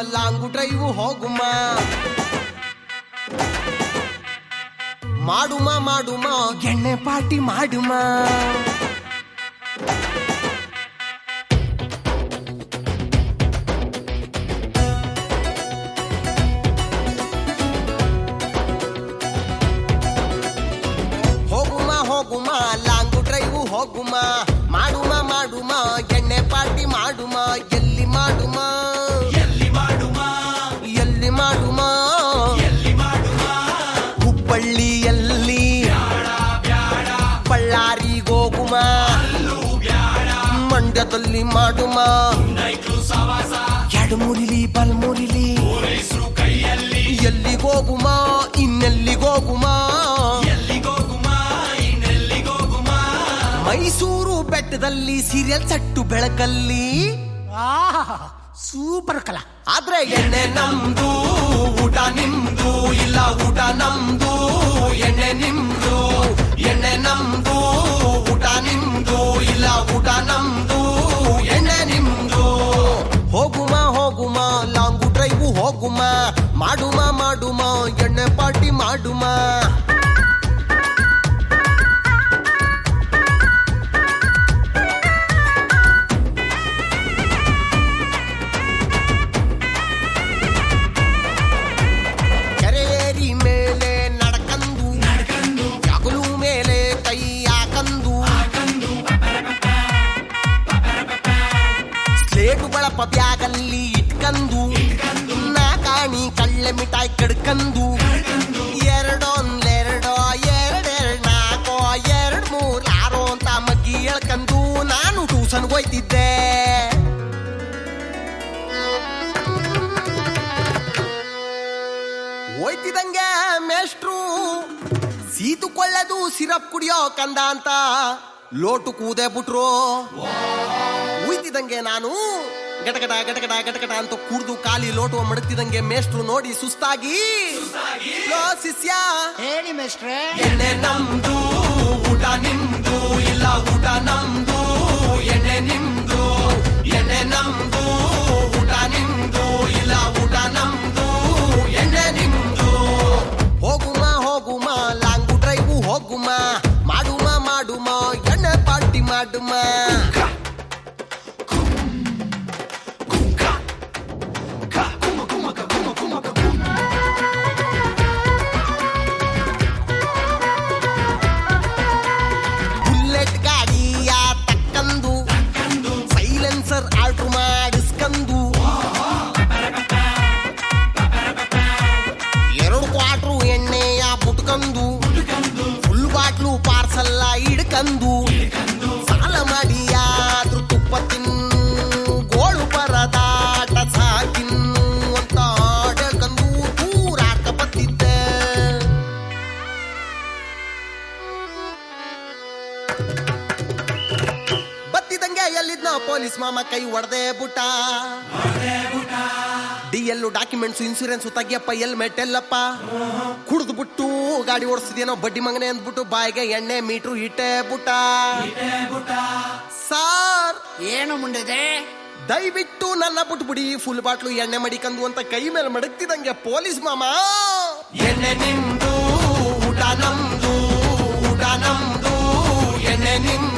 long drive ಹೋಗುಮ ಮಾಡುಮ ಮಾಡುಮ ಎಣ್ಣೆ ಪಾರ್ಟಿ ಮಾಡುಮ ಹೋಗುಮ ಹೋಗುಮ ಲಾಂಗು ಡ್ರೈವ್ ಹೋಗುಮ ಮಾಡುಮ ಮಾಡುಮ ಎಣ್ಣೆ ಪಾರ್ಟಿ ಮಾಡುಮ ಎಲ್ಲಿ ಮಾಡುಮ ಎಲ್ಲಿ ಮಾಡುಮ ಎಲ್ಲಿ ಮಾಡುಮ ಎಲ್ಲಿ ಮಾಡುಮ ಹುಬ್ಬಳ್ಳಿಯಲ್ಲಿ ಬಳ್ಳಾರಿಗೋಗುಮ ಮಂಡ್ಯದಲ್ಲಿ ಮಾಡುಮ ನೈಟ್ಲು ಸವಾಸ ಎಡಮುರಿಲಿ ಬಲ್ಮುರಿಲಿ ಪೊಲೀಸರು ಕೈಯಲ್ಲಿ ಎಲ್ಲಿಗೋಗುಮ ಇನ್ನೆಲ್ಲಿಗೋಗುಮ ಎಲ್ಲಿಗೋಗುಮ ಇನ್ನೆಲ್ಲಿಗೋಗುಮ ಮೈಸೂರು ಬೆಟ್ಟದಲ್ಲಿ ಸೀರಿಯಲ್ ಸಟ್ಟು ಬೆಳಕಲ್ಲಿ ಸೂಪರ್ ಕಲಾ ಆದ್ರೆ ಎಣ್ಣೆ ನಮ್ದು ಊಟ ನಿಮ್ದು ಇಲ್ಲ ಊಟ ನಮ್ದು ಎಣ್ಣೆ ನಿಮ್ದು ಎಣ್ಣೆ ನಮ್ದು ಊಟ ನಿಮ್ದು ಇಲ್ಲ ಊಟ ನಮ್ದು ಎಣ್ಣೆ ನಿಮ್ದು ಹೋಗುಮ ಹೋಗುಮ ಲಾಂಗು ಡ್ರೈವ್ ಹೋಗುಮ ಮಾಡುಮ ಮಾಡುಮ ಎಣ್ಣೆ ಪಾರ್ಟಿ ಮಾಡುಮ ಕೆರೆಯೇರಿ ಮೇಲೆ ನಡ್ಕಂದು ನಡ್ಕಂಡು ಜಗಲು ಮೇಲೆ ಕೈ ಹಾಕಂದು ಹಾಕಂಡು ಸ್ಲೇಟು ಬಳಪ ಬ್ಯಾಗಲ್ಲಿ ಇಟ್ಕಂದು ಇಟ್ಕಂಡು ನಾಕಾಣಿ ಕಳ್ಳೆ ಮಿಠಾಯಿ ಕಡ್ಕಂದು ಕಡ್ಕಂಡು ಎರಡೊಂದೆರಡೋ ಎರಡೆರಡ್ ನಾಲ್ಕೋ ಎರಡ್ ಮೂರ್ ಆರೋ ಅಂತ ಮಗ್ಗಿ ಹೇಳ್ಕಂದು ನಾನು ಟ್ಯೂಷನ್ ಹೋಯ್ತಿದ್ದೆ ಹೋಯ್ತಿದಂಗೆ ಮೇಷ್ಟ್ರು ಸೀತುಕೊಳ್ಳದು ಸಿರಪ್ ಕುಡಿಯೋ ಕಂದ ಅಂತ ಲೋಟು ಕೂದೆ ಬಿಟ್ರು ಉಯ್ತಿದಂಗೆ ನಾನು ಗಟಗಟ ಗಟಗಟ ಗಟಗಟ ಅಂತ ಕುಡ್ದು ಖಾಲಿ ಲೋಟು ಮಡಗ್ತಿದಂಗೆ ಮೇಷ್ಟ್ರು ನೋಡಿ ಸುಸ್ತಾಗಿ ಲೋ ಶಿಷ್ಯ ಹೇಳಿ ಮೇಸ್ಟ್ರೆ ಎಣ್ಣೆ ನಮ್ದು ಊಟ ನಿಮ್ದು ಇಲ್ಲ ಊಟ ನಮ್ದು ಎಣ್ಣೆ ನಿಮ್ದು ಎಣ್ಣೆ ನಮ್ದು ಊಟ ನಿಮ್ದು ಇಲ್ಲ ಊಟ ನಮ್ದು ಎಣ್ಣೆ ನಿಮ್ದು ಹೋಗುಮ ಹೋಗುಮ ಲಾಂಗು ಡ್ರೈವ್ ಹೋಗುಮ ಮಾಡುಮ ಮಾಡುಮ ಎಣ್ಣೆ ಪಾರ್ಟಿ ಮಾಡುಮ ಬುಲೆಟ್ ಗಾಡಿಯ ತಕ್ಕಂದು ತಕ್ಕಂಡು ಸೈಲೆನ್ಸರ್ ಆರ್ಡ್ರ್ ಮಾಡಿಸ್ಕಂದು ಎರಡು ಕ್ವಾಟ್ರು ಎಣ್ಣೆಯ ಬುಟ್ಕಂದು ಹುಡುಕಂಡು ಫುಲ್ ಬಾಟ್ಲು ಪಾರ್ಸಲ್ಲ ಹಿಡ್ಕಂದು ಹಿಡ್ಕಂಡು ಸಾಲ ಮಾಡಿ ಯಾದ್ರು ತುಪ್ಪ ತಿನ್ನು ಗೋಳು ಪರದಾಟ ಸಾಕಿನ್ನು ಅಂತ ಆಡಕಂದು ದೂರಾಟ ಬತ್ತಿದ್ದೆ ಬತ್ತಿದಂಗೆ ಎಲ್ಲಿದ್ನ ಪೊಲೀಸ್ ಮಾಮ ಕೈ ಒಡೆದೇ ಬುಟ್ಟ ಹೊಡ್ದೆ ಬುಟ ಡಿ ಎಲ್ಲು ಡಾಕ್ಯುಮೆಂಟ್ಸ್ ಇನ್ಸೂರೆನ್ಸ್ ತೆಗಿಯಪ್ಪ ಎಲ್ ಮೆಟ್ಟೆಲ್ಲಪ್ಪ ಕುಡ್ದು ಬಿಟ್ಟು ಗಾಡಿ ಓಡಿಸ್ತಿದೇನೋ ಬಡ್ಡಿ ಮಗನೆ ಅಂದ್ಬಿಟ್ಟು ಬಾಯಿಗೆ ಎಣ್ಣೆ ಮೀಟ್ರು ಇಟ್ಟೆ ಬುಟ್ಟ ಇಟ್ಟೆ ಬುಟ ಸಾರ್ ಏನು ಮುಂಡಿದೆ ದಯವಿಟ್ಟು ನನ್ನ ಬಿಟ್ಬಿಡಿ ಫುಲ್ ಬಾಟ್ಲು ಎಣ್ಣೆ ಮಡಿಕಂದು ಅಂತ ಕೈ ಮೇಲೆ ಮಡಗ್ತಿದಂಗೆ ಪೊಲೀಸ್ ಮಾಮ ಎಣ್ಣೆ ನಿಮ್ದು ಊಟ ನಮ್ದು ಊಟ ನಮ್ದು ಎಣ್ಣೆ ನಿಮ್ದು